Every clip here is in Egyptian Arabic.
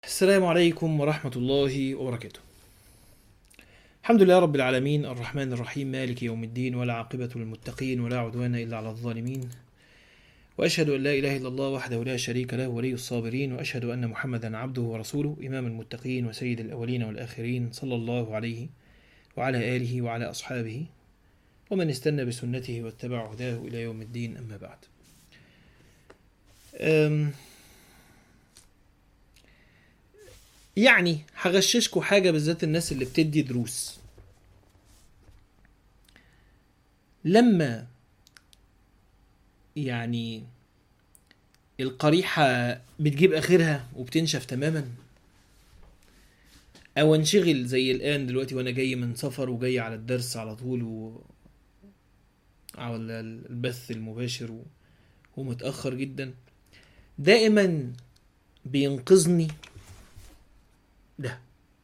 السلام عليكم ورحمة الله وبركاته. الحمد لله رب العالمين الرحمن الرحيم مالك يوم الدين ولا عاقبة للمتقين ولا عدوان إلا على الظالمين. وأشهد أن لا إله إلا الله وحده لا شريك له ولي الصابرين وأشهد أن محمدا عبده ورسوله إمام المتقين وسيد الأولين والآخرين صلى الله عليه وعلى آله وعلى أصحابه ومن استنى بسنته واتبع هداه إلى يوم الدين أما بعد. أم يعني هغششكوا حاجة بالذات الناس اللي بتدي دروس لما يعني القريحة بتجيب آخرها وبتنشف تماما أو انشغل زي الآن دلوقتي وأنا جاي من سفر وجاي على الدرس على طول و على البث المباشر و... ومتأخر جدا دائما بينقذني ده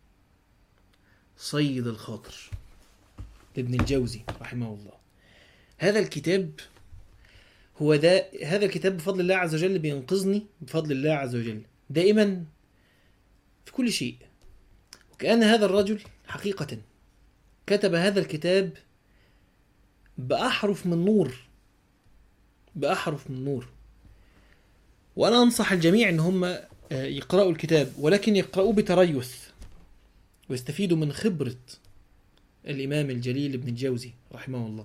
صيد الخاطر لابن الجوزي رحمه الله هذا الكتاب هو ده هذا الكتاب بفضل الله عز وجل بينقذني بفضل الله عز وجل دائما في كل شيء وكأن هذا الرجل حقيقة كتب هذا الكتاب بأحرف من نور بأحرف من نور وأنا أنصح الجميع إن هم يقرأوا الكتاب ولكن يقرأوه بتريث ويستفيدوا من خبرة الإمام الجليل ابن الجوزي رحمه الله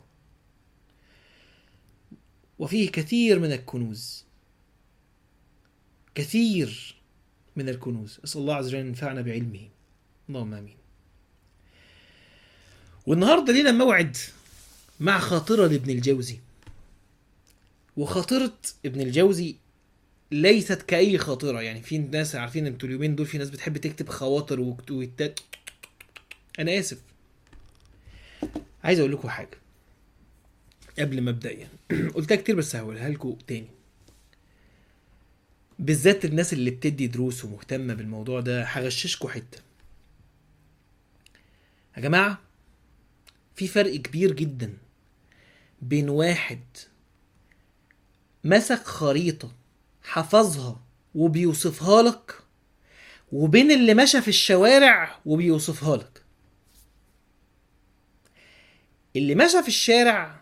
وفيه كثير من الكنوز كثير من الكنوز أسأل الله عز وجل أن ينفعنا بعلمه اللهم آمين والنهاردة لينا موعد مع خاطرة لابن الجوزي وخاطرة ابن الجوزي ليست كأي خاطرة يعني في ناس عارفين انتوا اليومين دول في ناس بتحب تكتب خواطر وتويتات أنا آسف عايز أقول لكم حاجة قبل ما أبدأ يعني قلتها كتير بس هقولها لكم تاني بالذات الناس اللي بتدي دروس ومهتمة بالموضوع ده هغششكوا حتة يا جماعة في فرق كبير جدا بين واحد مسك خريطة حفظها وبيوصفها لك وبين اللي مشى في الشوارع وبيوصفها لك اللي مشى في الشارع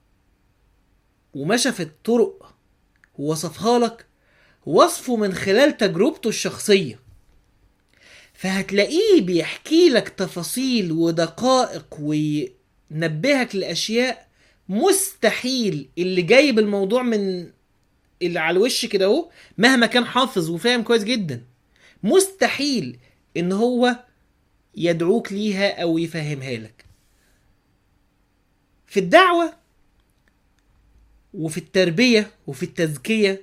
ومشى في الطرق ووصفها لك وصفه من خلال تجربته الشخصية فهتلاقيه بيحكي لك تفاصيل ودقائق وينبهك لأشياء مستحيل اللي جايب الموضوع من اللي على الوش كده اهو مهما كان حافظ وفاهم كويس جدا مستحيل ان هو يدعوك ليها او يفهمها لك في الدعوة وفي التربية وفي التزكية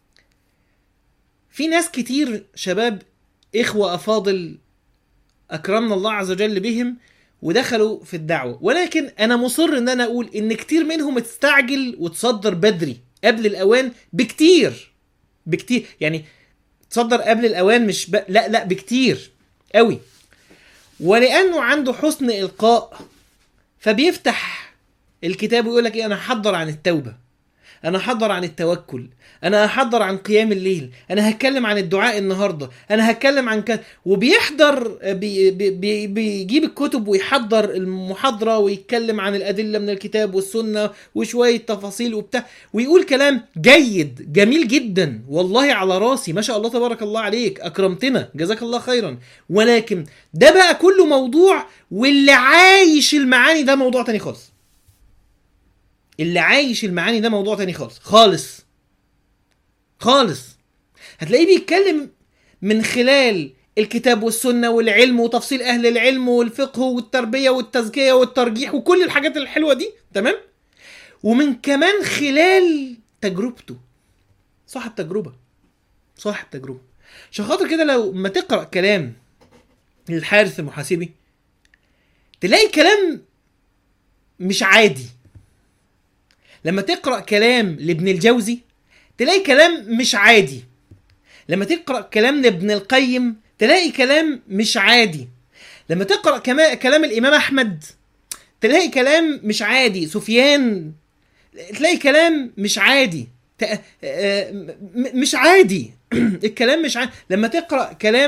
في ناس كتير شباب إخوة أفاضل أكرمنا الله عز وجل بهم ودخلوا في الدعوة ولكن أنا مصر إن أنا أقول إن كتير منهم استعجل وتصدر بدري قبل الاوان بكتير بكتير يعني تصدر قبل الاوان مش ب... لا لا بكتير قوي ولانه عنده حسن القاء فبيفتح الكتاب ويقول لك ايه انا هحضر عن التوبه انا هحضر عن التوكل انا هحضر عن قيام الليل انا هتكلم عن الدعاء النهارده انا هتكلم عن كذا وبيحضر بي بي بي بيجيب الكتب ويحضر المحاضره ويتكلم عن الادله من الكتاب والسنه وشويه تفاصيل وبتاع ويقول كلام جيد جميل جدا والله على راسي ما شاء الله تبارك الله عليك اكرمتنا جزاك الله خيرا ولكن ده بقى كله موضوع واللي عايش المعاني ده موضوع تاني خالص اللي عايش المعاني ده موضوع تاني خالص خالص خالص هتلاقيه بيتكلم من خلال الكتاب والسنه والعلم وتفصيل اهل العلم والفقه والتربيه والتزكيه والترجيح وكل الحاجات الحلوه دي تمام ومن كمان خلال تجربته صاحب تجربه صاحب تجربه عشان خاطر كده لو ما تقرا كلام للحارث المحاسبي تلاقي كلام مش عادي لما تقرا كلام لابن الجوزي تلاقي كلام مش عادي لما تقرا كلام لابن القيم تلاقي كلام مش عادي لما تقرا كما كلام الامام احمد تلاقي كلام مش عادي سفيان تلاقي كلام مش عادي ت- آه، م- مش عادي الكلام مش عادي لما تقرا كلام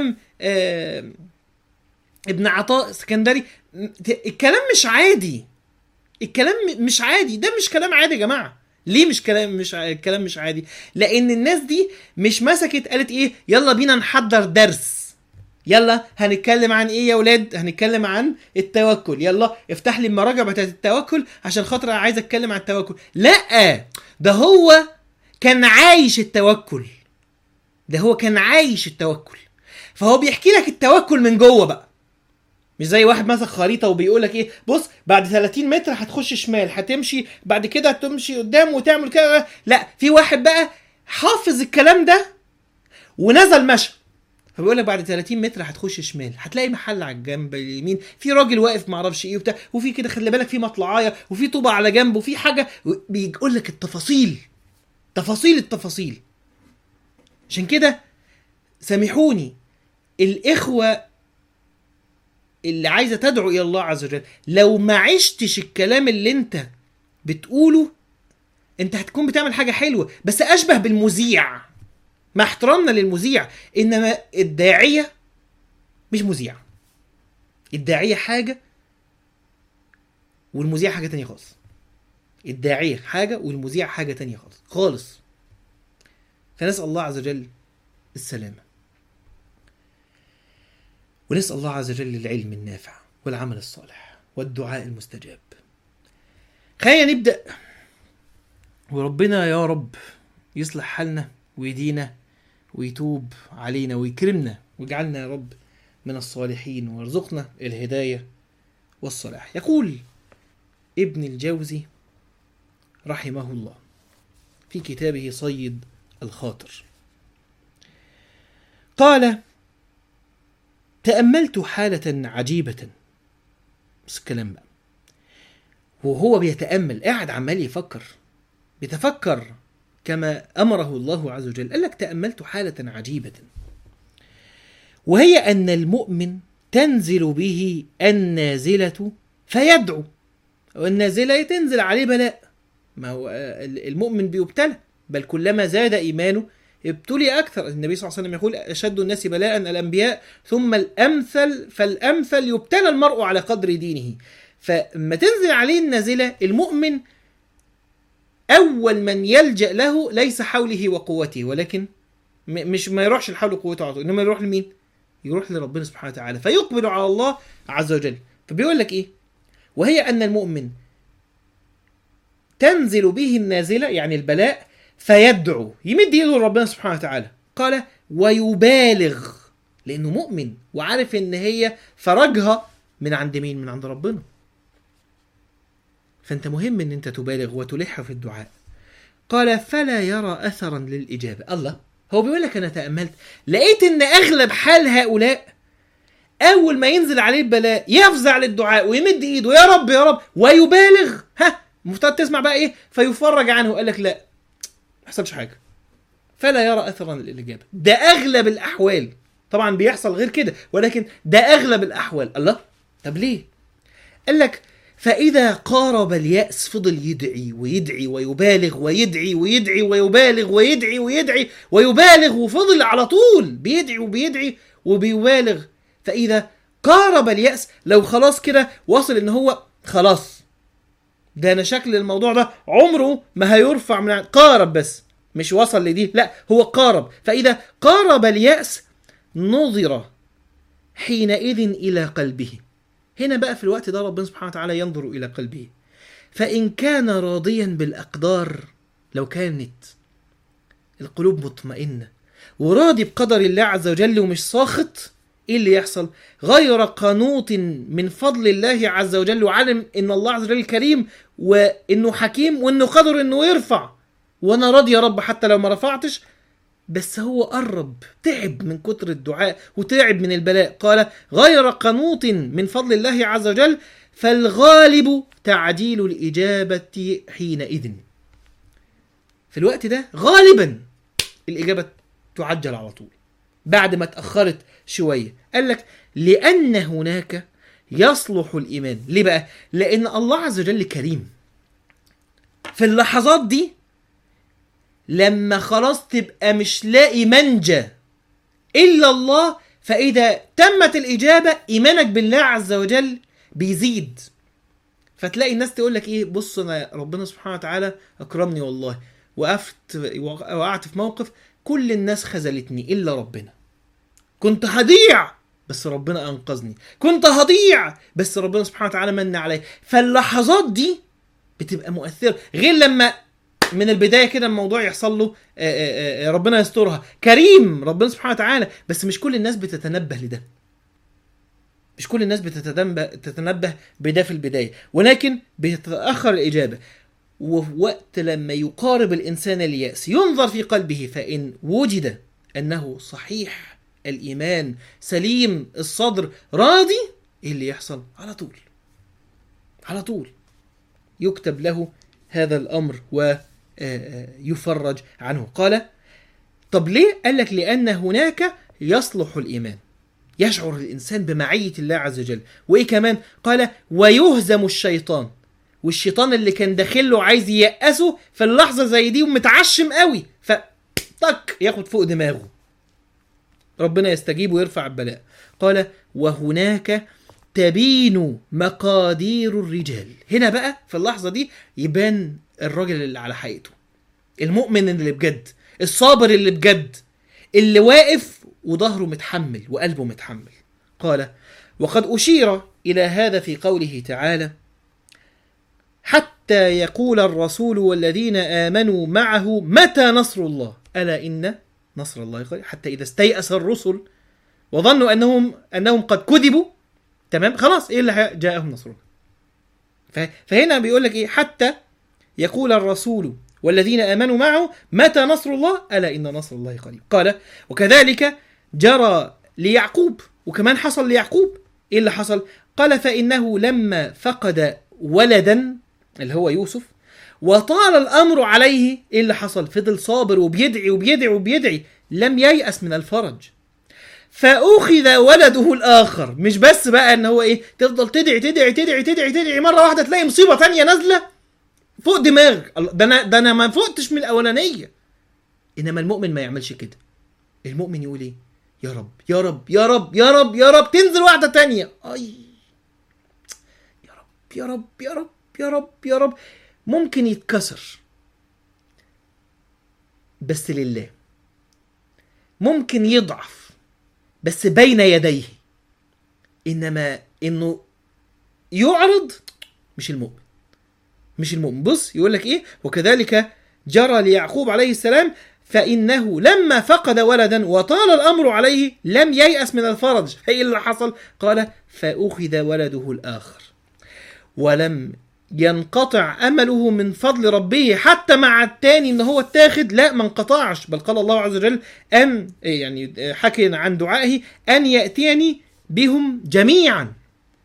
آه ابن عطاء السكندري م- ت- الكلام مش عادي الكلام م- مش عادي ده مش كلام عادي يا جماعه ليه مش كلام مش ع- الكلام مش عادي لان الناس دي مش مسكت قالت ايه يلا بينا نحضر درس يلا هنتكلم عن ايه يا ولاد هنتكلم عن التوكل يلا افتح لي المراجع بتاعت التوكل عشان خاطر انا عايز اتكلم عن التوكل لا ده هو كان عايش التوكل ده هو كان عايش التوكل فهو بيحكي لك التوكل من جوه بقى مش زي واحد ماسك خريطه وبيقول لك ايه بص بعد 30 متر هتخش شمال هتمشي بعد كده هتمشي قدام وتعمل كده لا في واحد بقى حافظ الكلام ده ونزل مشى فبيقول لك بعد 30 متر هتخش شمال هتلاقي محل على الجنب اليمين في راجل واقف معرفش ايه وبتاع وفي كده خلي بالك في مطلعايه وفي طوبه على جنب وفي حاجه بيقول لك التفاصيل تفاصيل التفاصيل عشان كده سامحوني الاخوه اللي عايزه تدعو الى الله عز وجل لو ما عشتش الكلام اللي انت بتقوله انت هتكون بتعمل حاجه حلوه بس اشبه بالمذيع مع احترامنا للمذيع انما الداعيه مش مذيع الداعيه حاجه والمذيع حاجه تانية خالص الداعيه حاجه والمذيع حاجه تانية خالص خالص فنسال الله عز وجل السلامه ونسال الله عز وجل العلم النافع والعمل الصالح والدعاء المستجاب خلينا نبدا وربنا يا رب يصلح حالنا ويدينا ويتوب علينا ويكرمنا ويجعلنا يا رب من الصالحين ويرزقنا الهداية والصلاح يقول ابن الجوزي رحمه الله في كتابه صيد الخاطر قال تأملت حالة عجيبة بس الكلام بقى وهو بيتأمل قاعد عمال يفكر بيتفكر كما امره الله عز وجل قال لك تاملت حاله عجيبه وهي ان المؤمن تنزل به النازله فيدعو والنازله تنزل عليه بلاء ما هو المؤمن بيبتلى بل كلما زاد ايمانه ابتلي اكثر النبي صلى الله عليه وسلم يقول اشد الناس بلاء الانبياء ثم الامثل فالامثل يبتلى المرء على قدر دينه فلما تنزل عليه النازله المؤمن اول من يلجا له ليس حوله وقوته ولكن م- مش ما يروحش لحوله وقوته على طول انما يروح لمين يروح لربنا سبحانه وتعالى فيقبل على الله عز وجل فبيقول لك ايه وهي ان المؤمن تنزل به النازله يعني البلاء فيدعو يمد ايده لربنا سبحانه وتعالى قال ويبالغ لانه مؤمن وعارف ان هي فرجها من عند مين من عند ربنا فانت مهم ان انت تبالغ وتلح في الدعاء قال فلا يرى اثرا للاجابه الله هو بيقول لك انا تاملت لقيت ان اغلب حال هؤلاء اول ما ينزل عليه البلاء يفزع للدعاء ويمد ايده يا رب يا رب ويبالغ ها المفترض تسمع بقى ايه فيفرج عنه قال لك لا ما حصلش حاجه فلا يرى اثرا للاجابه ده اغلب الاحوال طبعا بيحصل غير كده ولكن ده اغلب الاحوال الله طب ليه قال لك فإذا قارب اليأس فضل يدعي ويدعي ويبالغ ويدعي ويدعي ويبالغ ويدعي ويدعي ويبالغ وفضل على طول بيدعي وبيدعي وبيبالغ فإذا قارب اليأس لو خلاص كده وصل إن هو خلاص ده أنا شكل الموضوع ده عمره ما هيرفع من عن- قارب بس مش وصل لدي لا هو قارب فإذا قارب اليأس نظر حينئذ إلى قلبه هنا بقى في الوقت ده ربنا سبحانه وتعالى ينظر إلى قلبه فإن كان راضيا بالأقدار لو كانت القلوب مطمئنة وراضي بقدر الله عز وجل ومش ساخط ايه اللي يحصل غير قنوط من فضل الله عز وجل وعلم ان الله عز وجل كريم وانه حكيم وانه قادر انه يرفع وانا راضي يا رب حتى لو ما رفعتش بس هو قرب تعب من كتر الدعاء وتعب من البلاء قال غير قنوط من فضل الله عز وجل فالغالب تعجيل الإجابة حينئذ في الوقت ده غالبا الإجابة تعجل على طول بعد ما اتأخرت شوية قال لك لأن هناك يصلح الإيمان ليه بقى؟ لأن الله عز وجل كريم في اللحظات دي لما خلاص تبقى مش لاقي منجى الا الله فإذا تمت الإجابة إيمانك بالله عز وجل بيزيد فتلاقي الناس تقول لك إيه بص أنا ربنا سبحانه وتعالى أكرمني والله وقفت وقعت في موقف كل الناس خذلتني إلا ربنا كنت هضيع بس ربنا أنقذني كنت هضيع بس ربنا سبحانه وتعالى من علي فاللحظات دي بتبقى مؤثرة غير لما من البدايه كده الموضوع يحصل له آه، آه، آه، ربنا يسترها كريم ربنا سبحانه وتعالى بس مش كل الناس بتتنبه لده مش كل الناس بتتنبه تتنبه بده في البدايه ولكن بتتاخر الاجابه وفي وقت لما يقارب الانسان الياس ينظر في قلبه فان وجد انه صحيح الايمان سليم الصدر راضي ايه اللي يحصل على طول على طول يكتب له هذا الامر ويفرج عنه قال طب ليه قال لك لان هناك يصلح الايمان يشعر الانسان بمعيه الله عز وجل وايه كمان قال ويهزم الشيطان والشيطان اللي كان داخله عايز ييأسه في اللحظه زي دي ومتعشم قوي فطك ياخد فوق دماغه ربنا يستجيب ويرفع البلاء قال وهناك تبين مقادير الرجال هنا بقى في اللحظه دي يبان الراجل اللي على حقيقته المؤمن اللي بجد الصابر اللي بجد اللي واقف وظهره متحمل وقلبه متحمل قال وقد أشير إلى هذا في قوله تعالى حتى يقول الرسول والذين آمنوا معه متى نصر الله ألا إن نصر الله قريب حتى إذا استيأس الرسل وظنوا أنهم أنهم قد كذبوا تمام خلاص إيه اللي ح- جاءهم نصر الله ف- فهنا بيقول لك إيه حتى يقول الرسول والذين آمنوا معه متى نصر الله ألا إن نصر الله قريب قال وكذلك جرى ليعقوب وكمان حصل ليعقوب إيه اللي حصل قال فإنه لما فقد ولدا اللي هو يوسف وطال الأمر عليه إيه اللي حصل فضل صابر وبيدعي وبيدعي وبيدعي لم ييأس من الفرج فأخذ ولده الآخر مش بس بقى إن هو إيه تفضل تدعي تدعي تدعي تدعي تدعي مرة واحدة تلاقي مصيبة تانية نازلة فوق دماغك الله، ده انا ده انا ما فقتش من الاولانيه انما المؤمن ما يعملش كده المؤمن يقول ايه يا رب يا رب يا رب يا رب يا رب تنزل واحده تانية اي يا رب يا رب يا رب يا رب يا رب ممكن يتكسر بس لله ممكن يضعف بس بين يديه انما انه يعرض مش المؤمن مش المؤمن بص يقول لك ايه وكذلك جرى ليعقوب عليه السلام فإنه لما فقد ولدا وطال الأمر عليه لم ييأس من الفرج فإيه اللي حصل قال فأخذ ولده الآخر ولم ينقطع أمله من فضل ربه حتى مع التاني إن هو اتاخد لا ما انقطعش بل قال الله عز وجل أن إيه يعني حكي عن دعائه أن يأتيني بهم جميعا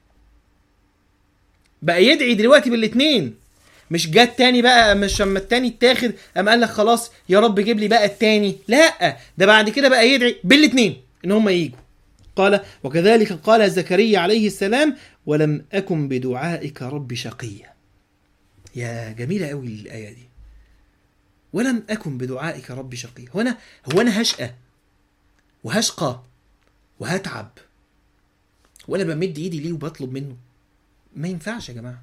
بقى يدعي دلوقتي بالاثنين مش جه التاني بقى مش اما التاني اتاخد اما قال لك خلاص يا رب جيب لي بقى التاني لا ده بعد كده بقى يدعي بالاثنين ان هم يجوا قال وكذلك قال زكريا عليه السلام ولم اكن بدعائك رب شقيا يا جميله قوي الايه دي ولم اكن بدعائك رب شقيا هو انا هو انا هشقى وهشقى وهتعب وانا بمد ايدي ليه وبطلب منه ما ينفعش يا جماعه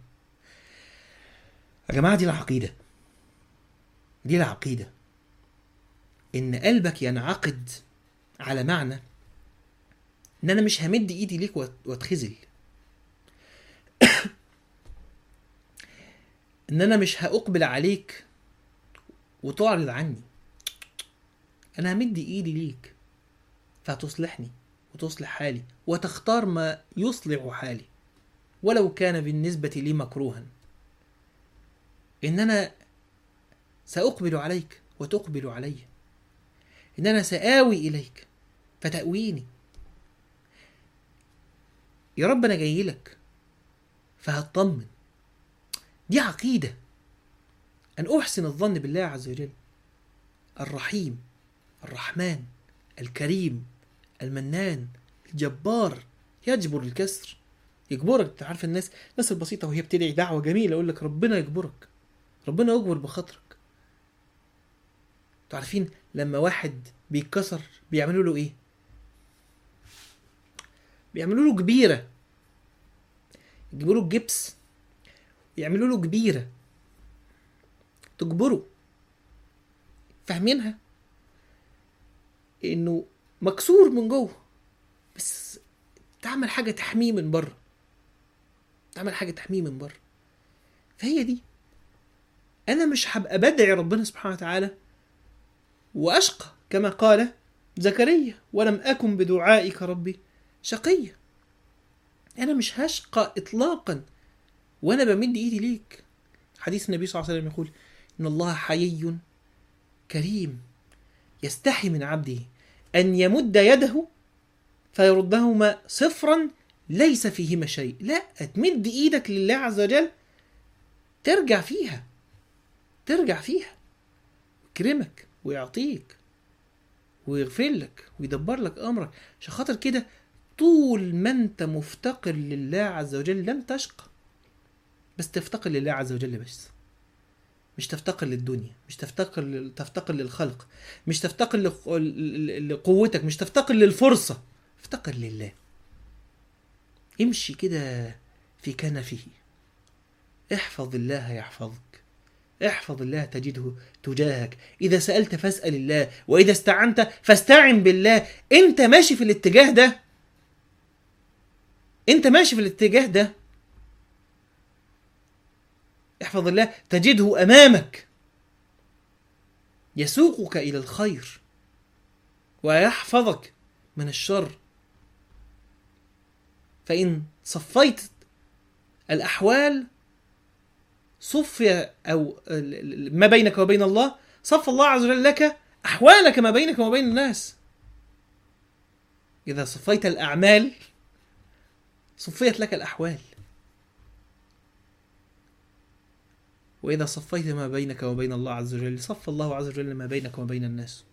يا جماعه دي العقيده دي العقيده ان قلبك ينعقد على معنى ان انا مش همد ايدي ليك وات- واتخذل ان انا مش هاقبل عليك وتعرض عني انا همد ايدي ليك فهتصلحني وتصلح حالي وتختار ما يصلح حالي ولو كان بالنسبة لي مكروها إن أنا سأقبل عليك وتقبل علي إن أنا سآوي إليك فتأويني يا رب أنا جاي لك فهطمن دي عقيدة أن أحسن الظن بالله عز وجل الرحيم الرحمن الكريم المنان الجبار يجبر الكسر يجبرك انت عارف الناس الناس البسيطه وهي بتدعي دعوه جميله يقول لك ربنا يجبرك ربنا يجبر بخاطرك انتوا عارفين لما واحد بيتكسر بيعملوا له ايه بيعملوا له كبيره يجيبوا له الجبس يعملوا له كبيره تجبره فاهمينها انه مكسور من جوه بس تعمل حاجه تحميه من بره تعمل حاجه تحميه من بره فهي دي انا مش هبقى بدعي ربنا سبحانه وتعالى واشقى كما قال زكريا ولم اكن بدعائك ربي شقيا انا مش هشقى اطلاقا وانا بمد ايدي ليك حديث النبي صلى الله عليه وسلم يقول ان الله حيي كريم يستحي من عبده ان يمد يده فيردهما صفرا ليس فيهما شيء لا تمد ايدك لله عز وجل ترجع فيها ترجع فيها يكرمك ويعطيك ويغفر لك ويدبر لك امرك عشان خاطر كده طول ما انت مفتقر لله عز وجل لن تشقى بس تفتقر لله عز وجل بس مش تفتقر للدنيا مش تفتقر لل- تفتقر للخلق مش تفتقر لق- ل- لقوتك مش تفتقر للفرصة افتقر لله امشي كده في كنفه احفظ الله يحفظك احفظ الله تجده تجاهك إذا سألت فاسأل الله وإذا استعنت فاستعن بالله أنت ماشي في الاتجاه ده أنت ماشي في الاتجاه ده احفظ الله تجده أمامك يسوقك إلى الخير ويحفظك من الشر فإن صفيت الأحوال صفي أو ال- ال- ما بينك وبين الله صف الله عز وجل لك أحوالك ما بينك وبين الناس إذا صفيت الأعمال صفيت لك الأحوال وإذا صفيت ما بينك وبين الله عز وجل صف الله عز وجل ما بينك وبين الناس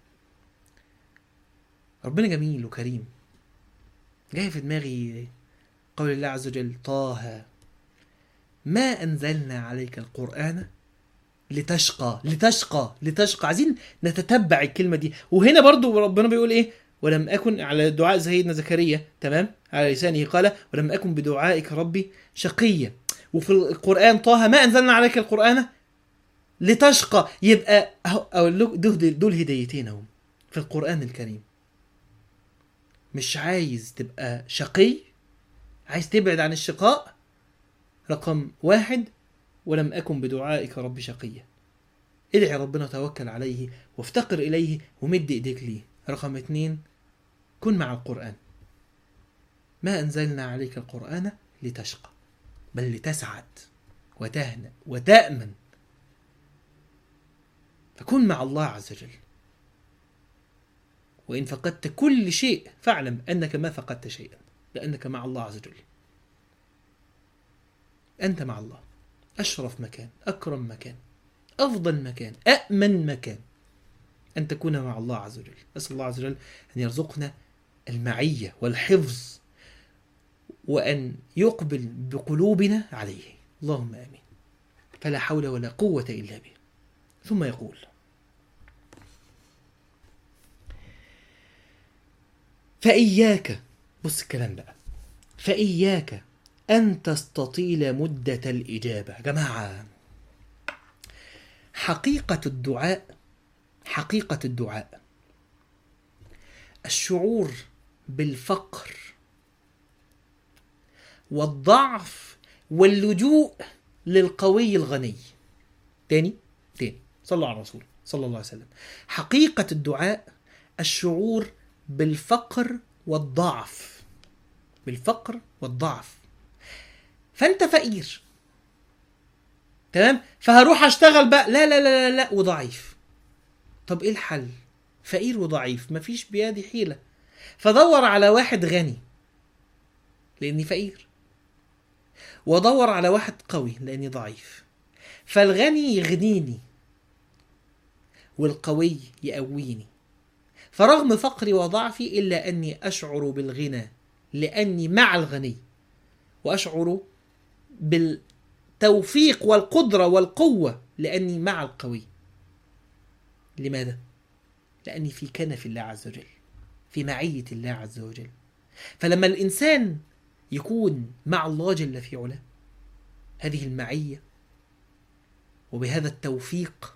ربنا جميل وكريم جاي في دماغي قول الله عز وجل طه ما أنزلنا عليك القرآن لتشقى لتشقى لتشقى عايزين نتتبع الكلمة دي وهنا برضو ربنا بيقول إيه ولم أكن على دعاء سيدنا زكريا تمام على لسانه قال ولم أكن بدعائك ربي شقيا وفي القرآن طه ما أنزلنا عليك القرآن لتشقى يبقى أهو- أقول لك دول, دول هدايتين اهم في القرآن الكريم مش عايز تبقى شقي عايز تبعد عن الشقاء رقم واحد ولم أكن بدعائك رب شقيا ادعي ربنا توكل عليه وافتقر إليه ومد إيديك ليه رقم اتنين كن مع القرآن ما أنزلنا عليك القرآن لتشقى بل لتسعد وتهنأ وتأمن فكن مع الله عز وجل وإن فقدت كل شيء فاعلم أنك ما فقدت شيئا لأنك مع الله عز وجل أنت مع الله أشرف مكان أكرم مكان أفضل مكان أأمن مكان أن تكون مع الله عز وجل أسأل الله عز وجل أن يرزقنا المعية والحفظ وأن يقبل بقلوبنا عليه اللهم آمين فلا حول ولا قوة إلا به ثم يقول فإياك بص الكلام بقى فإياك أن تستطيل مدة الإجابة يا جماعة حقيقة الدعاء حقيقة الدعاء الشعور بالفقر والضعف واللجوء للقوي الغني تاني تاني صلوا على الرسول صلى الله عليه وسلم حقيقة الدعاء الشعور بالفقر والضعف بالفقر والضعف فانت فقير تمام فهروح اشتغل بقى لا لا لا لا, لا وضعيف طب ايه الحل فقير وضعيف مفيش بيدي حيلة فدور على واحد غني لاني فقير وادور على واحد قوي لاني ضعيف فالغني يغنيني والقوي يقويني فرغم فقري وضعفي الا اني اشعر بالغنى لاني مع الغني واشعر بالتوفيق والقدره والقوه لاني مع القوي لماذا لاني في كنف الله عز وجل في معيه الله عز وجل فلما الإنسان يكون مع الله جل في علاه هذه المعية وبهذا التوفيق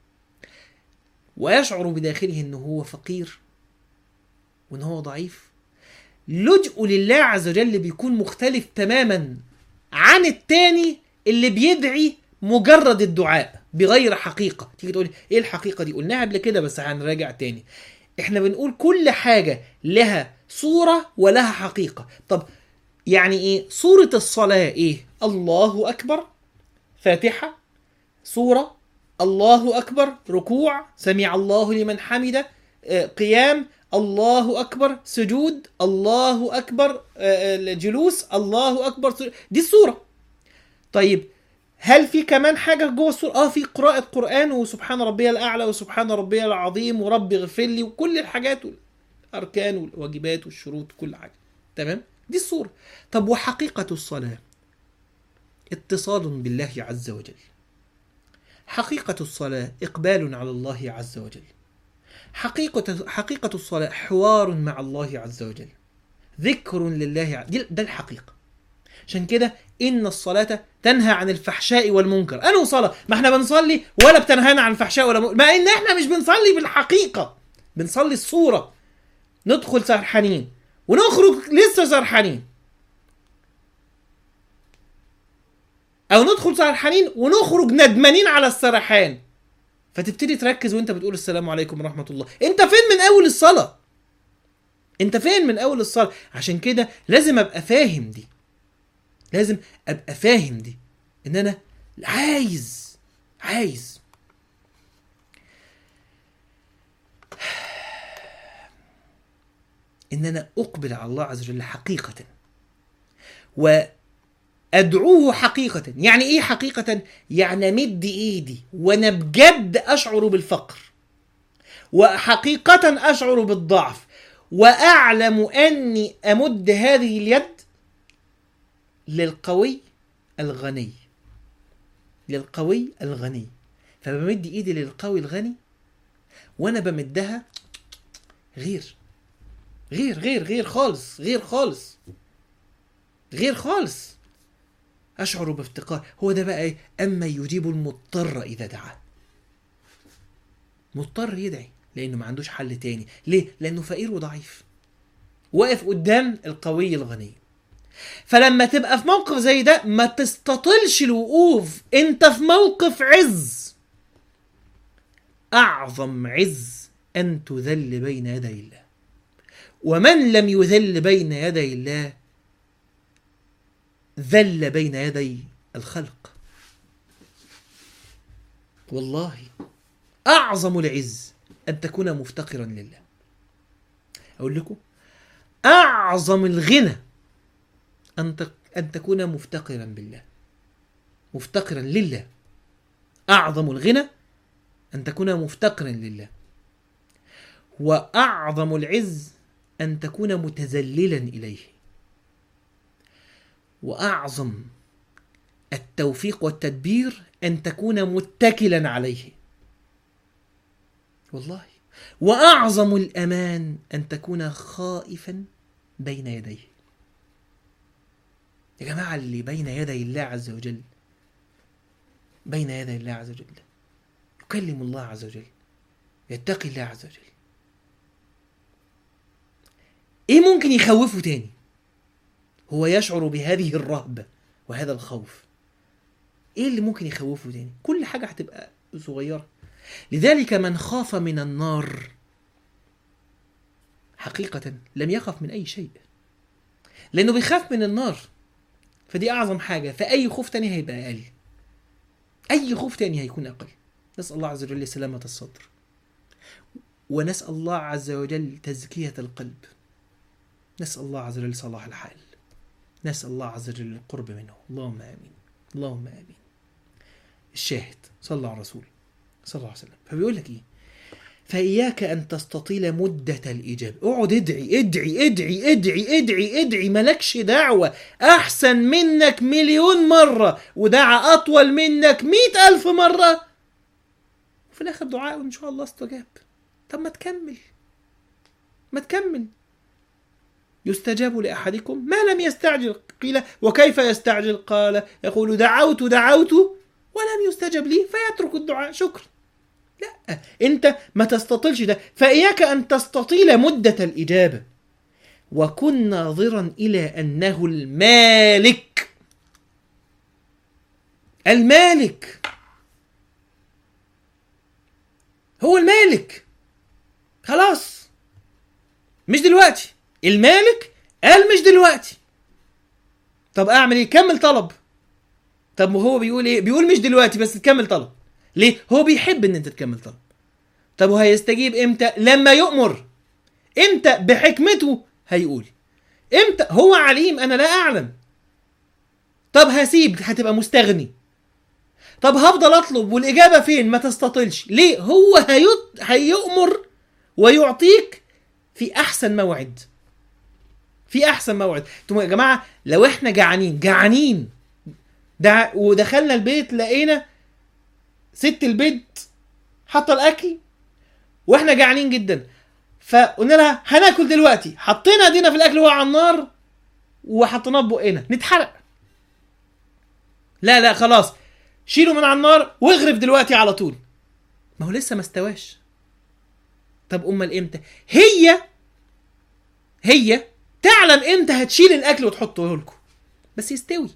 ويشعر بداخله أنه هو فقير وأنه هو ضعيف لجؤه لله عز وجل بيكون مختلف تماما عن التاني اللي بيدعي مجرد الدعاء بغير حقيقة تيجي تقولي ايه الحقيقة دي قلناها قبل كده بس هنراجع تاني احنا بنقول كل حاجة لها صورة ولها حقيقة طب يعني ايه صورة الصلاة ايه الله اكبر فاتحة صورة الله اكبر ركوع سمع الله لمن حمده آه، قيام الله اكبر سجود الله اكبر آه، آه، جلوس الله اكبر سجود. دي الصورة طيب هل في كمان حاجة جوه السورة؟ اه في قراءة قرآن وسبحان ربي الأعلى وسبحان ربي العظيم ورب اغفر لي وكل الحاجات والأركان والواجبات والشروط كل حاجة تمام؟ دي الصورة طب وحقيقة الصلاة اتصال بالله عز وجل حقيقة الصلاة إقبال على الله عز وجل حقيقة حقيقة الصلاة حوار مع الله عز وجل ذكر لله ع- دي- ده الحقيقة عشان كده ان الصلاه تنهى عن الفحشاء والمنكر انا صلاه ما احنا بنصلي ولا بتنهانا عن الفحشاء ولا منكر. ما ان احنا مش بنصلي بالحقيقه بنصلي الصوره ندخل سرحانين ونخرج لسه سرحانين او ندخل سرحانين ونخرج ندمانين على السرحان فتبتدي تركز وانت بتقول السلام عليكم ورحمه الله انت فين من اول الصلاه انت فين من اول الصلاه عشان كده لازم ابقى فاهم دي لازم ابقى فاهم دي ان انا عايز عايز ان انا اقبل على الله عز وجل حقيقه وادعوه حقيقه يعني ايه حقيقه يعني امد ايدي وانا بجد اشعر بالفقر وحقيقه اشعر بالضعف واعلم اني امد هذه اليد للقوي الغني للقوي الغني فبمد ايدي للقوي الغني وانا بمدها غير غير غير غير خالص غير خالص غير خالص اشعر بافتقار هو ده بقى ايه اما يجيب المضطر اذا دعاه مضطر يدعي لانه ما عندوش حل تاني ليه لانه فقير وضعيف واقف قدام القوي الغني فلما تبقى في موقف زي ده ما تستطلش الوقوف انت في موقف عز اعظم عز ان تذل بين يدي الله ومن لم يذل بين يدي الله ذل بين يدي الخلق والله اعظم العز ان تكون مفتقرا لله اقول لكم اعظم الغنى أن تك- أن تكون مفتقرا بالله مفتقرا لله أعظم الغنى أن تكون مفتقرا لله وأعظم العز أن تكون متذللا إليه وأعظم التوفيق والتدبير أن تكون متكلا عليه والله وأعظم الأمان أن تكون خائفا بين يديه يا جماعة اللي بين يدي الله عز وجل بين يدي الله عز وجل يكلم الله عز وجل يتقي الله عز وجل ايه ممكن يخوفه تاني هو يشعر بهذه الرهبة وهذا الخوف ايه اللي ممكن يخوفه تاني كل حاجة هتبقى صغيرة لذلك من خاف من النار حقيقة لم يخف من أي شيء لأنه بيخاف من النار فدي أعظم حاجة فأي خوف تاني هيبقى أقل أي خوف تاني هيكون أقل نسأل الله عز وجل سلامة الصدر ونسأل الله عز وجل تزكية القلب نسأل الله عز وجل صلاح الحال نسأل الله عز وجل القرب منه اللهم آمين اللهم آمين الشاهد صلى الله على الرسول صلى الله عليه وسلم فبيقول لك ايه فإياك أن تستطيل مدة الإجابة اقعد ادعي ادعي ادعي ادعي ادعي ادعي ملكش دعوة أحسن منك مليون مرة ودعا أطول منك مئة ألف مرة وفي الآخر دعاء إن شاء الله استجاب طب ما تكمل ما تكمل يستجاب لأحدكم ما لم يستعجل قيل وكيف يستعجل قال يقول دعوت دعوت ولم يستجب لي فيترك الدعاء شكرا لا انت ما تستطيلش ده فإياك أن تستطيل مدة الإجابة وكن ناظرا إلى أنه المالك المالك هو المالك خلاص مش دلوقتي المالك قال مش دلوقتي طب اعمل ايه كمل طلب طب وهو بيقول ايه بيقول مش دلوقتي بس تكمل طلب ليه هو بيحب ان انت تكمل طلب طب وهيستجيب امتى لما يؤمر امتى بحكمته هيقول امتى هو عليم انا لا اعلم طب هسيب هتبقى مستغني طب هفضل اطلب والاجابه فين ما تستطيلش ليه هو هيط... هيؤمر ويعطيك في احسن موعد في احسن موعد انتوا يا جماعه لو احنا جعانين جعانين دع... ودخلنا البيت لقينا ست البيت حاطه الاكل واحنا جعانين جدا فقلنا لها هناكل دلوقتي حطينا ايدينا في الاكل وهو على النار وحطيناه بقنا نتحرق لا لا خلاص شيله من على النار واغرف دلوقتي على طول ما هو لسه ما استواش طب امال امتى هي هي تعلم امتى هتشيل الاكل وتحطه لكم بس يستوي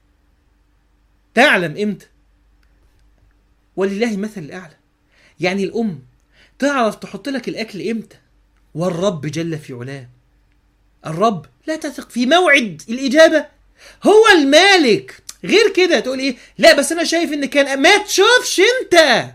تعلم امتى ولله المثل الاعلى يعني الام تعرف تحط لك الاكل امتى والرب جل في علاه الرب لا تثق في موعد الاجابه هو المالك غير كده تقول ايه لا بس انا شايف ان كان ما تشوفش انت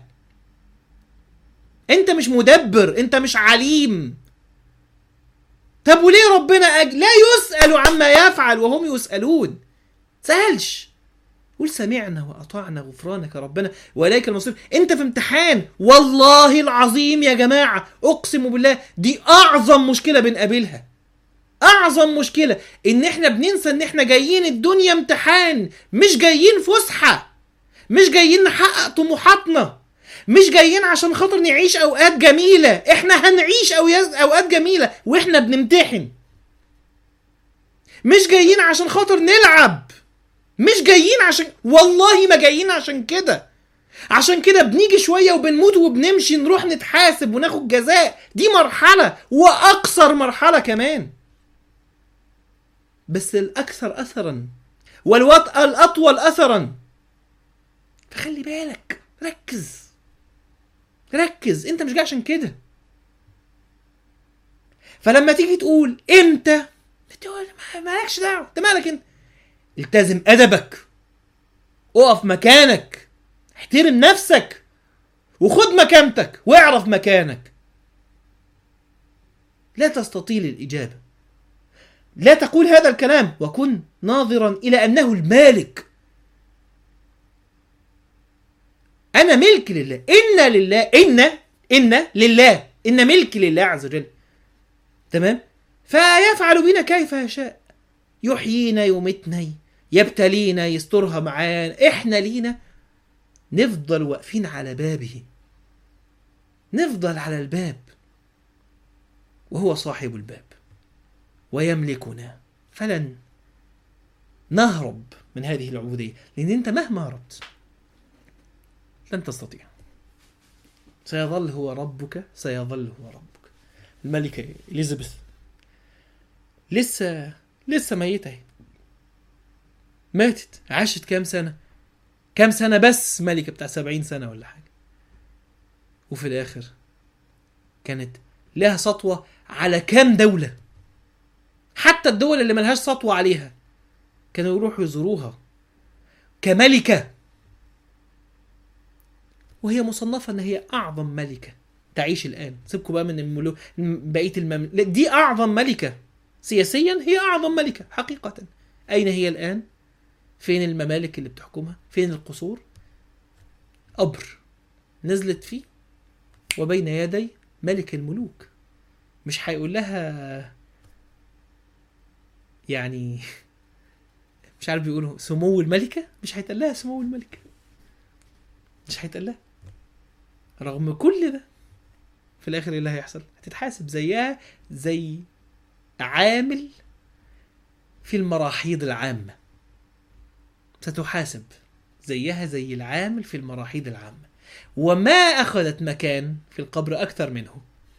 انت مش مدبر انت مش عليم طب وليه ربنا أج... لا يسأل عما يفعل وهم يسألون سألش قول سمعنا وأطعنا غفرانك ربنا وإليك المصير أنت في امتحان والله العظيم يا جماعة أقسم بالله دي أعظم مشكلة بنقابلها أعظم مشكلة إن إحنا بننسى إن إحنا جايين الدنيا امتحان مش جايين فسحة مش جايين نحقق طموحاتنا مش جايين عشان خاطر نعيش اوقات جميله احنا هنعيش اوقات جميله واحنا بنمتحن مش جايين عشان خاطر نلعب مش جايين عشان والله ما جايين عشان كده عشان كده بنيجي شوية وبنموت وبنمشي نروح نتحاسب وناخد جزاء دي مرحلة وأقصر مرحلة كمان بس الأكثر أثرا والوطأ الأطول أثرا فخلي بالك ركز ركز انت مش جاي عشان كده فلما تيجي تقول امتى تقول مالكش دعوه انت مالك انت التزم ادبك اقف مكانك احترم نفسك وخد مكانتك واعرف مكانك لا تستطيل الاجابه لا تقول هذا الكلام وكن ناظرا الى انه المالك انا ملك لله ان لله ان ان لله ان ملك لله عز وجل تمام فيفعل بنا كيف يشاء يحيينا يميتنا يبتلينا يسترها معانا احنا لينا نفضل واقفين على بابه نفضل على الباب وهو صاحب الباب ويملكنا فلن نهرب من هذه العبودية لأن أنت مهما هربت لن تستطيع سيظل هو ربك سيظل هو ربك الملكة إليزابيث لسه لسه ميتة اهي ماتت عاشت كام سنة كام سنة بس ملكة بتاع سبعين سنة ولا حاجة وفي الآخر كانت لها سطوة على كام دولة حتى الدول اللي ملهاش سطوة عليها كانوا يروحوا يزوروها كملكة وهي مصنفة ان هي اعظم ملكة تعيش الان سيبكم بقى من الملوك بقية المملكة دي اعظم ملكة سياسيا هي اعظم ملكة حقيقة اين هي الان فين الممالك اللي بتحكمها فين القصور قبر نزلت فيه وبين يدي ملك الملوك مش هيقول لها يعني مش عارف بيقولوا سمو الملكة مش هيتقال لها سمو الملكة مش هيتقال لها رغم كل ده في الاخر ايه اللي هيحصل هتتحاسب زيها زي عامل في المراحيض العامة ستحاسب زيها زي العامل في المراحيض العامة وما أخذت مكان في القبر أكثر منه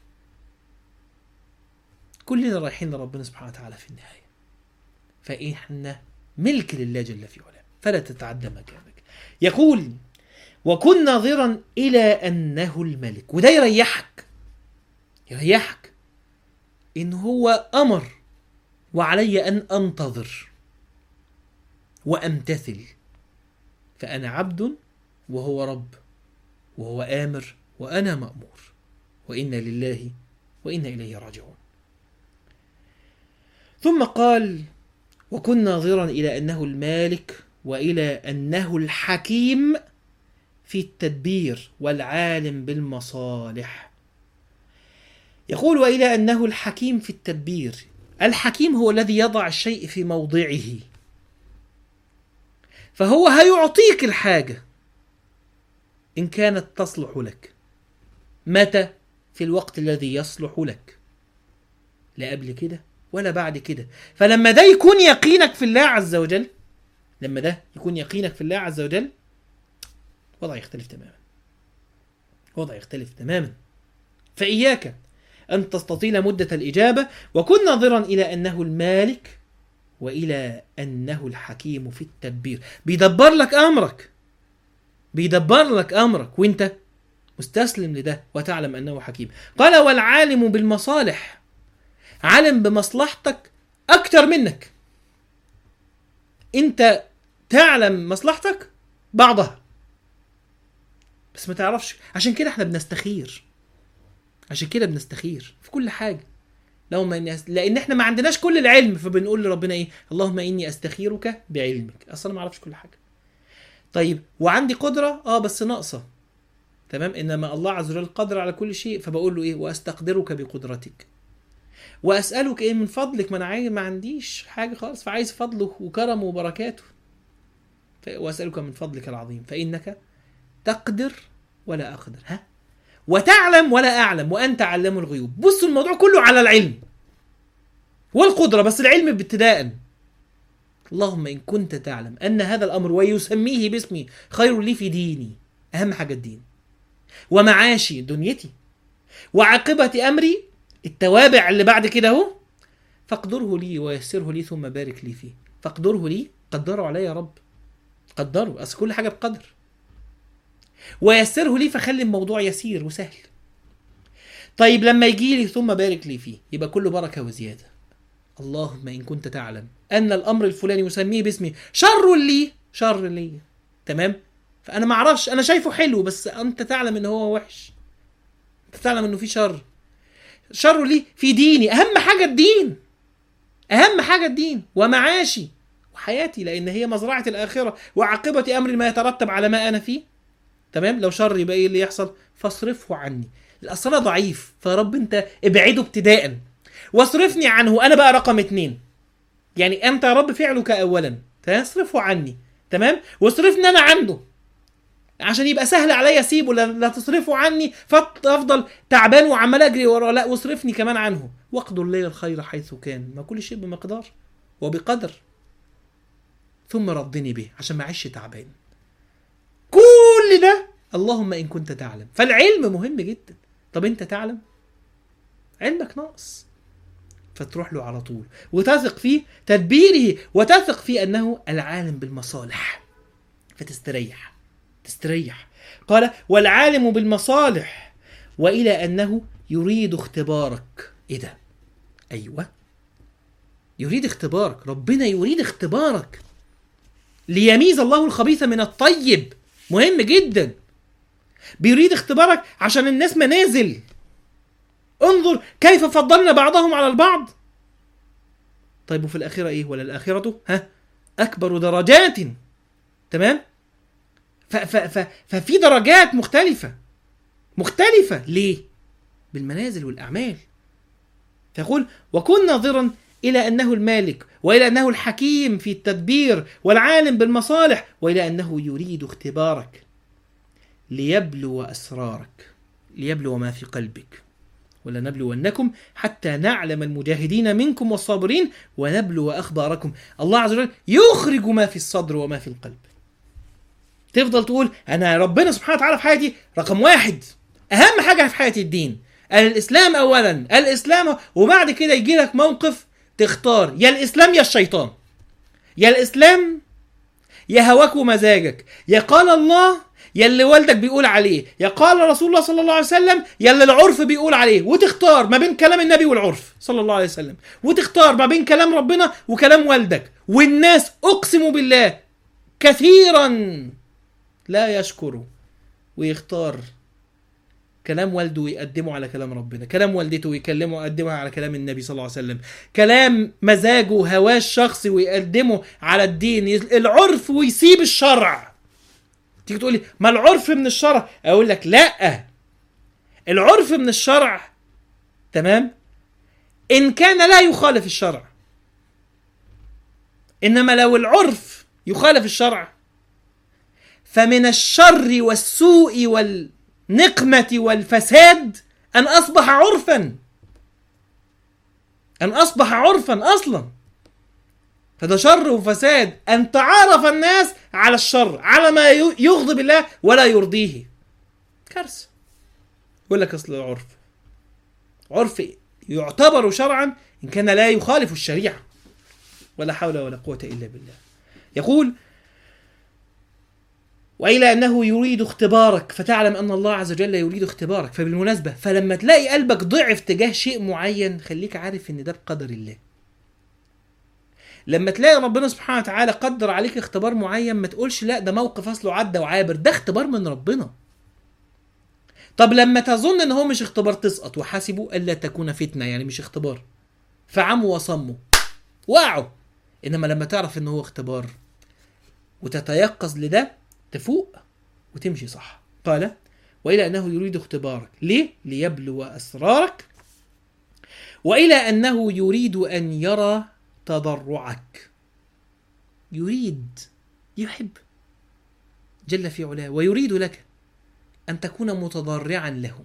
كلنا رايحين لربنا سبحانه وتعالى في النهاية فإحنا ملك لله جل في علاه فلا تتعدى مكانك يقول وكن ناظرا إلى أنه الملك وده يريحك يريحك إن هو أمر وعلي أن أنتظر وأمتثل فأنا عبد وهو رب وهو آمر وأنا مأمور وإنا لله وإنا إليه راجعون ثم قال وكن ناظرا إلى أنه المالك وإلى أنه الحكيم في التدبير والعالم بالمصالح يقول وإلى أنه الحكيم في التدبير الحكيم هو الذي يضع الشيء في موضعه فهو هيعطيك الحاجة إن كانت تصلح لك متى في الوقت الذي يصلح لك لا قبل كده ولا بعد كده فلما ده يكون يقينك في الله عز وجل لما ده يكون يقينك في الله عز وجل وضع يختلف تماما وضع يختلف تماما فإياك أن تستطيل مدة الإجابة وكن ناظرا إلى أنه المالك وإلى أنه الحكيم في التدبير بيدبر لك أمرك بيدبر لك أمرك وانت مستسلم لده وتعلم أنه حكيم قال والعالم بالمصالح عالم بمصلحتك أكتر منك انت تعلم مصلحتك بعضها بس ما تعرفش عشان كده احنا بنستخير عشان كده بنستخير في كل حاجه اللهم اني أس... لان احنا ما عندناش كل العلم فبنقول لربنا ايه اللهم اني استخيرك بعلمك اصلا ما اعرفش كل حاجه طيب وعندي قدره اه بس ناقصه تمام انما الله عز وجل قادر على كل شيء فبقول له ايه واستقدرك بقدرتك واسالك ايه من فضلك ما انا عايز ما عنديش حاجه خالص فعايز فضله وكرمه وبركاته ف- واسالك من فضلك العظيم فانك تقدر ولا اقدر ها وتعلم ولا اعلم وانت علام الغيوب بصوا الموضوع كله على العلم والقدره بس العلم ابتداء اللهم ان كنت تعلم ان هذا الامر ويسميه باسمي خير لي في ديني اهم حاجه الدين ومعاشي دنيتي وعاقبه امري التوابع اللي بعد كده اهو فاقدره لي ويسره لي ثم بارك لي فيه فاقدره لي قدره عليا يا رب قدره اصل كل حاجه بقدر ويسره لي فخلي الموضوع يسير وسهل طيب لما يجي لي ثم بارك لي فيه يبقى كله بركه وزياده اللهم ان كنت تعلم ان الامر الفلاني يسميه باسمي شر لي شر لي تمام فانا ما اعرفش انا شايفه حلو بس انت تعلم ان هو وحش انت تعلم انه في شر شر لي في ديني اهم حاجه الدين اهم حاجه الدين ومعاشي وحياتي لان هي مزرعه الاخره وعاقبه امر ما يترتب على ما انا فيه تمام لو شر يبقى ايه اللي يحصل فاصرفه عني الاصل أنا ضعيف فرب انت ابعده ابتداء واصرفني عنه انا بقى رقم اتنين يعني انت يا رب فعلك اولا فاصرفه عني تمام واصرفني انا عنه عشان يبقى سهل عليا اسيبه لا, لا تصرفه عني فافضل تعبان وعمال اجري وراه لا واصرفني كمان عنه واقدر لي الخير حيث كان ما كل شيء بمقدار وبقدر ثم ردني به عشان ما اعيش تعبان كل ده اللهم ان كنت تعلم فالعلم مهم جدا طب انت تعلم علمك ناقص فتروح له على طول وتثق في تدبيره وتثق في انه العالم بالمصالح فتستريح تستريح قال والعالم بالمصالح والى انه يريد اختبارك ايه ده ايوه يريد اختبارك ربنا يريد اختبارك ليميز الله الخبيث من الطيب مهم جدا بيريد اختبارك عشان الناس منازل انظر كيف فضلنا بعضهم على البعض طيب وفي الآخرة إيه ولا الآخرة ها أكبر درجات تمام ف ف ف ففي درجات مختلفة مختلفة ليه بالمنازل والأعمال فيقول وكن ناظرا إلى أنه المالك وإلى أنه الحكيم في التدبير والعالم بالمصالح وإلى أنه يريد اختبارك ليبلو أسرارك ليبلو ما في قلبك ولنبلونكم حتى نعلم المجاهدين منكم والصابرين ونبلو أخباركم الله عز وجل يخرج ما في الصدر وما في القلب تفضل تقول أنا ربنا سبحانه وتعالى في حياتي رقم واحد أهم حاجة في حياتي الدين الإسلام أولا الإسلام وبعد كده يجي لك موقف تختار يا الإسلام يا الشيطان يا الإسلام يا هواك ومزاجك يا قال الله يا اللي والدك بيقول عليه يا قال رسول الله صلى الله عليه وسلم يا اللي العرف بيقول عليه وتختار ما بين كلام النبي والعرف صلى الله عليه وسلم وتختار ما بين كلام ربنا وكلام والدك والناس اقسم بالله كثيرا لا يشكر ويختار كلام والده ويقدمه على كلام ربنا كلام والدته ويكلمه ويقدمه على كلام النبي صلى الله عليه وسلم كلام مزاجه وهواه الشخصي ويقدمه على الدين العرف ويسيب الشرع تيجي تقول لي ما العرف من الشرع اقول لك لا العرف من الشرع تمام ان كان لا يخالف الشرع انما لو العرف يخالف الشرع فمن الشر والسوء والنقمة والفساد أن أصبح عرفا أن أصبح عرفا أصلا فده شر وفساد أن تعارف الناس على الشر على ما يغضب الله ولا يرضيه كارثة يقول لك أصل العرف عرف يعتبر شرعا إن كان لا يخالف الشريعة ولا حول ولا قوة إلا بالله يقول وإلى أنه يريد اختبارك فتعلم أن الله عز وجل يريد اختبارك فبالمناسبة فلما تلاقي قلبك ضعف تجاه شيء معين خليك عارف أن ده بقدر الله لما تلاقي ربنا سبحانه وتعالى قدر عليك اختبار معين ما تقولش لا ده موقف اصله عدى وعابر ده اختبار من ربنا طب لما تظن ان هو مش اختبار تسقط وحاسبوا الا تكون فتنه يعني مش اختبار فعموا وصموا وقعوا انما لما تعرف ان هو اختبار وتتيقظ لده تفوق وتمشي صح قال والى انه يريد اختبارك ليه ليبلو اسرارك والى انه يريد ان يرى تضرعك يريد يحب جل في علاه ويريد لك ان تكون متضرعا له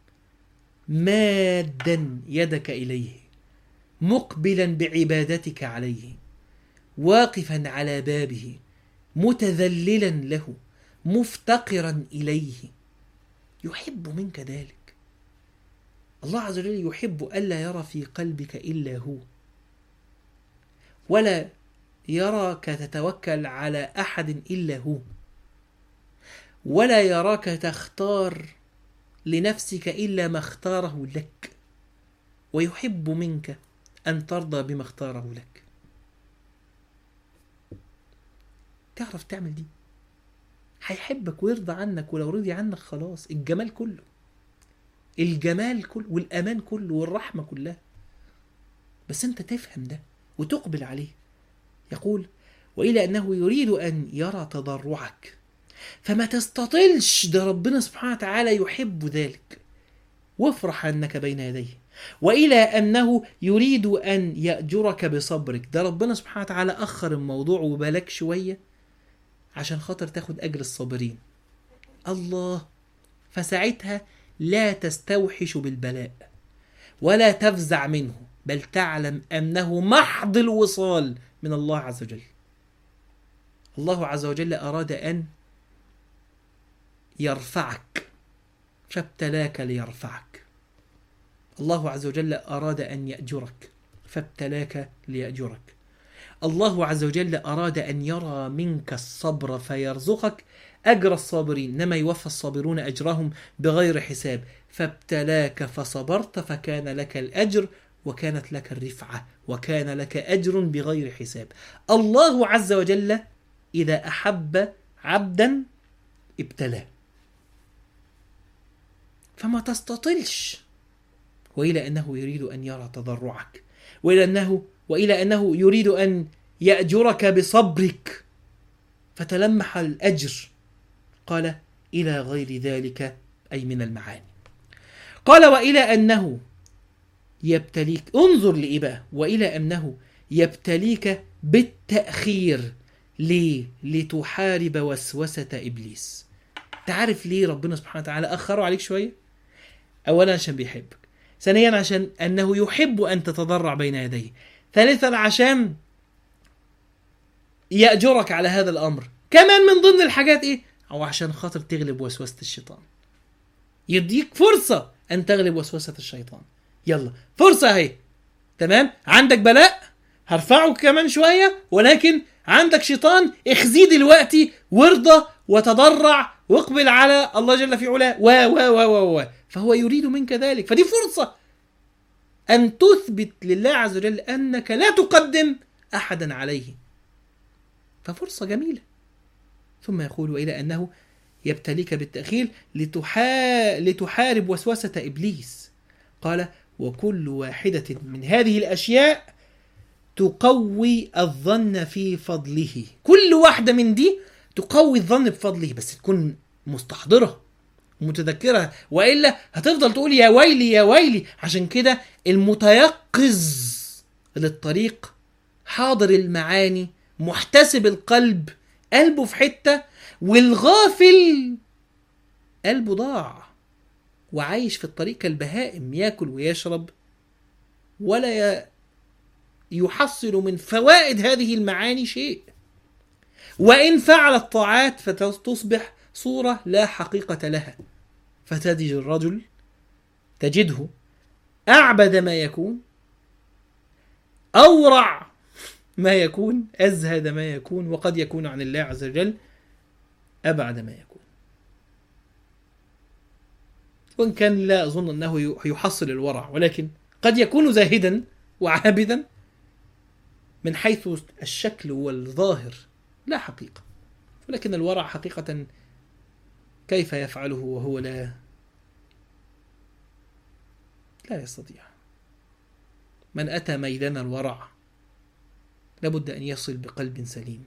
مادا يدك اليه مقبلا بعبادتك عليه واقفا على بابه متذللا له مفتقرا اليه يحب منك ذلك الله عز وجل يحب الا يرى في قلبك الا هو ولا يراك تتوكل على احد الا هو ولا يراك تختار لنفسك الا ما اختاره لك ويحب منك ان ترضى بما اختاره لك تعرف تعمل دي هيحبك ويرضى عنك ولو رضي عنك خلاص الجمال كله الجمال كله والامان كله والرحمه كلها بس انت تفهم ده وتقبل عليه يقول والى انه يريد ان يرى تضرعك فما تستطلش ده ربنا سبحانه وتعالى يحب ذلك وافرح انك بين يديه والى انه يريد ان ياجرك بصبرك ده ربنا سبحانه وتعالى اخر الموضوع وبالك شويه عشان خاطر تاخد اجر الصابرين الله فساعتها لا تستوحش بالبلاء ولا تفزع منه بل تعلم انه محض الوصال من الله عز وجل الله عز وجل اراد ان يرفعك فابتلاك ليرفعك الله عز وجل اراد ان ياجرك فابتلاك لياجرك الله عز وجل اراد ان يرى منك الصبر فيرزقك اجر الصابرين انما يوفى الصابرون اجرهم بغير حساب فابتلاك فصبرت فكان لك الاجر وكانت لك الرفعه وكان لك اجر بغير حساب الله عز وجل اذا احب عبدا ابتلاه فما تستطلش والى انه يريد ان يرى تضرعك والى انه والى انه يريد ان ياجرك بصبرك فتلمح الاجر قال الى غير ذلك اي من المعاني قال والى انه يبتليك انظر لايه بقى والى انه يبتليك بالتاخير ليه لتحارب وسوسه ابليس تعرف ليه ربنا سبحانه وتعالى اخره عليك شويه اولا عشان بيحبك ثانيا عشان انه يحب ان تتضرع بين يديه ثالثا عشان يأجرك على هذا الامر كمان من ضمن الحاجات ايه او عشان خاطر تغلب وسوسة الشيطان يديك فرصة ان تغلب وسوسة الشيطان يلا فرصة اهي تمام عندك بلاء هرفعه كمان شوية ولكن عندك شيطان اخزيه دلوقتي وارضى وتضرع واقبل على الله جل في علاه و و و و و فهو يريد منك ذلك فدي فرصة أن تثبت لله عز وجل أنك لا تقدم أحدا عليه ففرصة جميلة ثم يقول وإلى أنه يبتليك بالتأخير لتحا... لتحارب وسوسة إبليس قال وكل واحدة من هذه الأشياء تقوي الظن في فضله كل واحدة من دي تقوي الظن بفضله بس تكون مستحضرة متذكرة وإلا هتفضل تقول يا ويلي يا ويلي عشان كده المتيقظ للطريق حاضر المعاني محتسب القلب قلبه في حتة والغافل قلبه ضاع وعايش في الطريق كالبهائم ياكل ويشرب ولا يحصل من فوائد هذه المعاني شيء وإن فعل الطاعات فتصبح صورة لا حقيقة لها فتجد الرجل تجده أعبد ما يكون أورع ما يكون أزهد ما يكون وقد يكون عن الله عز وجل أبعد ما يكون وإن كان لا أظن أنه يحصل الورع ولكن قد يكون زاهدا وعابدا من حيث الشكل والظاهر لا حقيقة ولكن الورع حقيقة كيف يفعله وهو لا لا يستطيع من أتى ميدان الورع لابد أن يصل بقلب سليم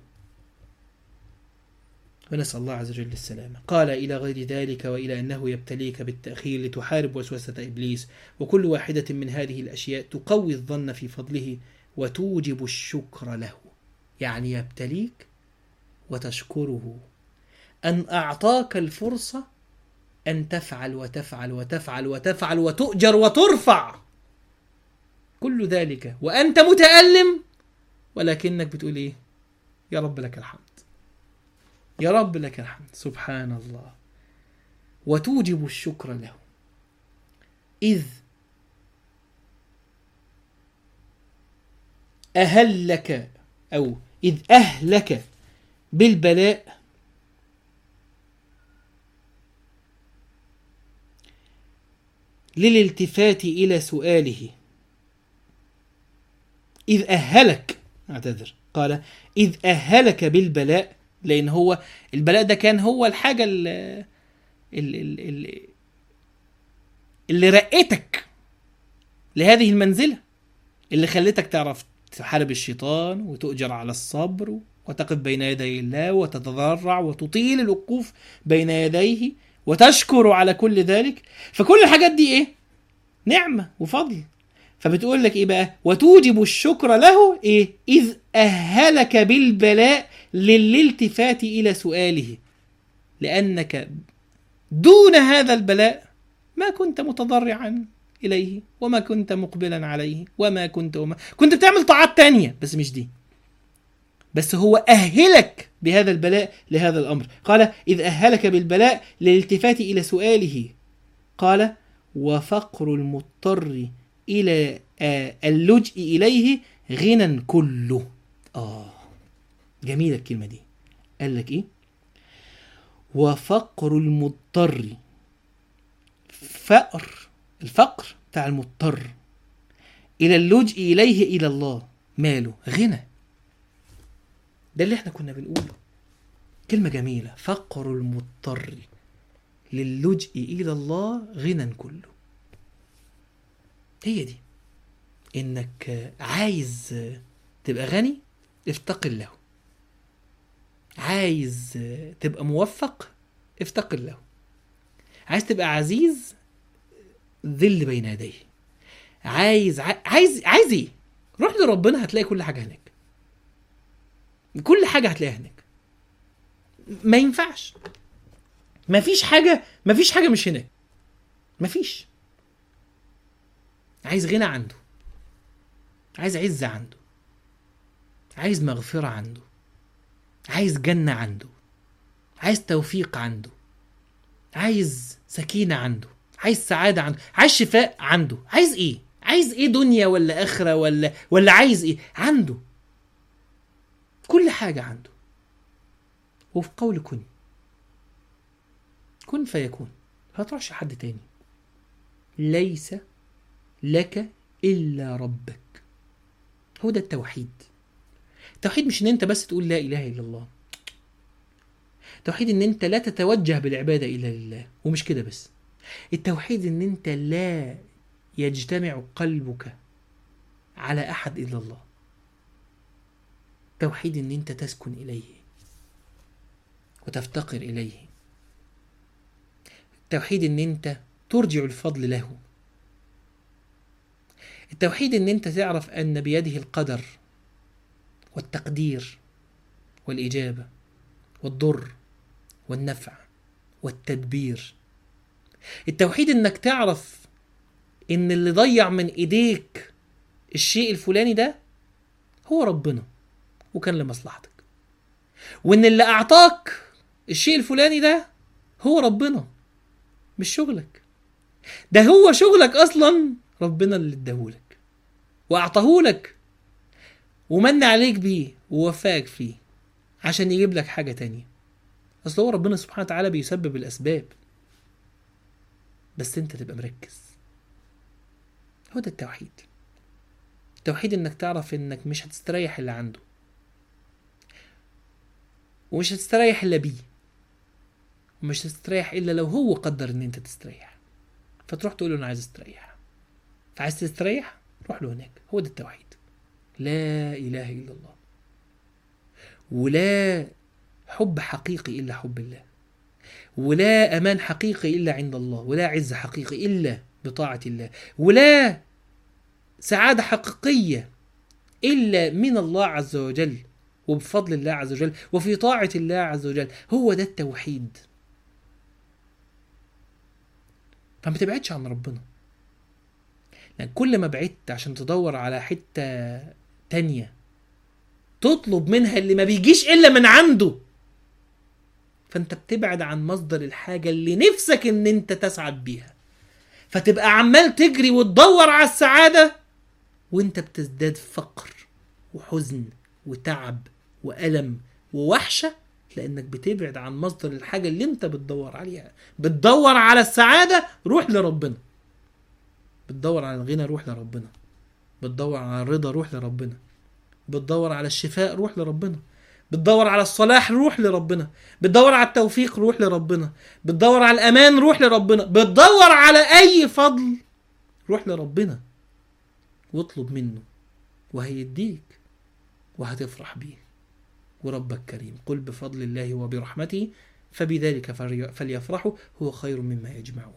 ونسأل الله عز وجل السلامة قال إلى غير ذلك وإلى أنه يبتليك بالتأخير لتحارب وسوسة إبليس وكل واحدة من هذه الأشياء تقوي الظن في فضله وتوجب الشكر له يعني يبتليك وتشكره أن أعطاك الفرصة أن تفعل وتفعل وتفعل وتفعل وتؤجر وترفع كل ذلك وأنت متألم ولكنك بتقول إيه يا رب لك الحمد يا رب لك الحمد سبحان الله وتوجب الشكر له إذ أهلك أو إذ أهلك بالبلاء للالتفات إلى سؤاله إذ أهلك أعتذر قال إذ أهلك بالبلاء لأن هو البلاء ده كان هو الحاجة اللي, اللي, اللي رقتك لهذه المنزلة اللي خلتك تعرف تحارب الشيطان وتؤجر على الصبر وتقف بين يدي الله وتتضرع وتطيل الوقوف بين يديه وتشكر على كل ذلك فكل الحاجات دي ايه نعمة وفضل فبتقول لك ايه بقى وتوجب الشكر له ايه اذ اهلك بالبلاء للالتفات الى سؤاله لانك دون هذا البلاء ما كنت متضرعا اليه وما كنت مقبلا عليه وما كنت وما كنت بتعمل طاعات تانية بس مش دي بس هو أهلك بهذا البلاء لهذا الأمر قال إذ أهلك بالبلاء للالتفات إلى سؤاله قال وفقر المضطر إلى اللجء إليه غنى كله آه جميلة الكلمة دي قال لك إيه وفقر المضطر فقر الفقر بتاع المضطر إلى اللجء إليه إلى الله ماله غنى ده اللي احنا كنا بنقوله كلمة جميلة فقر المضطر للجء إلى الله غنى كله هي دي إنك عايز تبقى غني افتقر له عايز تبقى موفق افتقر له عايز تبقى عزيز ذل بين يديه عايز عايز عايز ايه روح لربنا هتلاقي كل حاجه هناك كل حاجه هتلاقيها هناك ما ينفعش ما فيش حاجه ما فيش حاجه مش هناك ما فيش عايز غنى عنده عايز عزة عنده عايز مغفرة عنده عايز جنة عنده عايز توفيق عنده عايز سكينة عنده عايز سعادة عنده عايز شفاء عنده عايز ايه عايز ايه دنيا ولا اخرة ولا ولا عايز ايه عنده كل حاجة عنده وفي قول كن كن فيكون ما تروحش حد تاني ليس لك الا ربك هو ده التوحيد التوحيد مش ان انت بس تقول لا اله الا الله التوحيد ان انت لا تتوجه بالعباده الا لله ومش كده بس التوحيد ان انت لا يجتمع قلبك على احد الا الله توحيد ان انت تسكن اليه وتفتقر اليه التوحيد ان انت ترجع الفضل له التوحيد ان انت تعرف ان بيده القدر والتقدير والاجابه والضر والنفع والتدبير التوحيد انك تعرف ان اللي ضيع من ايديك الشيء الفلاني ده هو ربنا وكان لمصلحتك وان اللي اعطاك الشيء الفلاني ده هو ربنا مش شغلك ده هو شغلك اصلا ربنا اللي اداهولك واعطاهولك ومن عليك بيه ووفاك فيه عشان يجيب لك حاجة تانية اصل هو ربنا سبحانه وتعالى بيسبب الاسباب بس انت تبقى مركز هو ده التوحيد التوحيد انك تعرف انك مش هتستريح اللي عنده ومش هتستريح الا بيه ومش هتستريح الا لو هو قدر ان انت تستريح فتروح تقول له انا عايز استريح فعايز تستريح روح له هناك هو ده التوحيد لا اله الا الله ولا حب حقيقي الا حب الله ولا امان حقيقي الا عند الله ولا عز حقيقي الا بطاعه الله ولا سعاده حقيقيه الا من الله عز وجل وبفضل الله عز وجل وفي طاعه الله عز وجل هو ده التوحيد فما تبعدش عن ربنا لان كل ما بعدت عشان تدور على حته تانية تطلب منها اللي ما بيجيش الا من عنده فانت بتبعد عن مصدر الحاجه اللي نفسك ان انت تسعد بيها فتبقى عمال تجري وتدور على السعاده وانت بتزداد فقر وحزن وتعب والم ووحشه لانك بتبعد عن مصدر الحاجه اللي انت بتدور عليها بتدور على السعاده روح لربنا بتدور على الغنى روح لربنا بتدور على الرضا روح لربنا بتدور على الشفاء روح لربنا بتدور على الصلاح روح لربنا بتدور على التوفيق روح لربنا بتدور على الامان روح لربنا بتدور على اي فضل روح لربنا واطلب منه وهيديك وهتفرح بيه وربك كريم قل بفضل الله وبرحمته فبذلك فليفرحوا هو خير مما يجمعون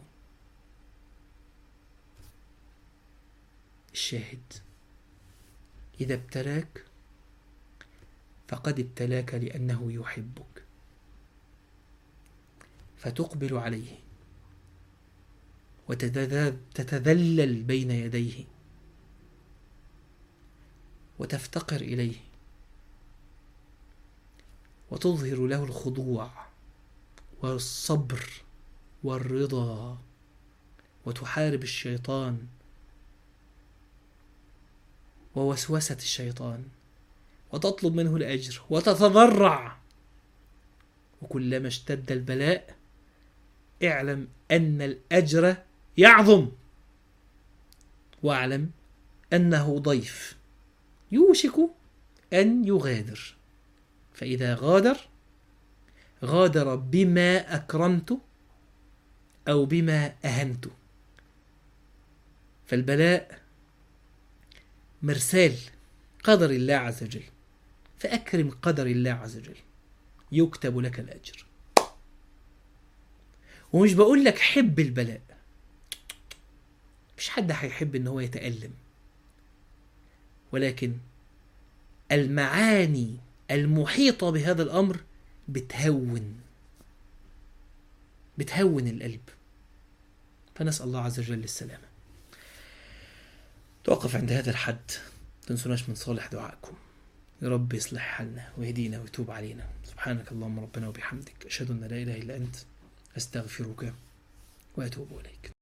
الشاهد إذا ابتلاك فقد ابتلاك لأنه يحبك فتقبل عليه وتتذلل بين يديه وتفتقر إليه وتظهر له الخضوع والصبر والرضا وتحارب الشيطان ووسوسة الشيطان وتطلب منه الأجر وتتضرع وكلما اشتد البلاء اعلم أن الأجر يعظم واعلم أنه ضيف يوشك أن يغادر فإذا غادر غادر بما أكرمت أو بما أهنت فالبلاء مرسال قدر الله عز وجل فأكرم قدر الله عز وجل يكتب لك الأجر ومش بقول لك حب البلاء مش حد هيحب ان هو يتألم ولكن المعاني المحيطة بهذا الأمر بتهون بتهون القلب فنسأل الله عز وجل السلامة توقف عند هذا الحد تنسوناش من صالح دعائكم يا رب يصلح حالنا ويهدينا ويتوب علينا سبحانك اللهم ربنا وبحمدك أشهد أن لا إله إلا أنت أستغفرك وأتوب إليك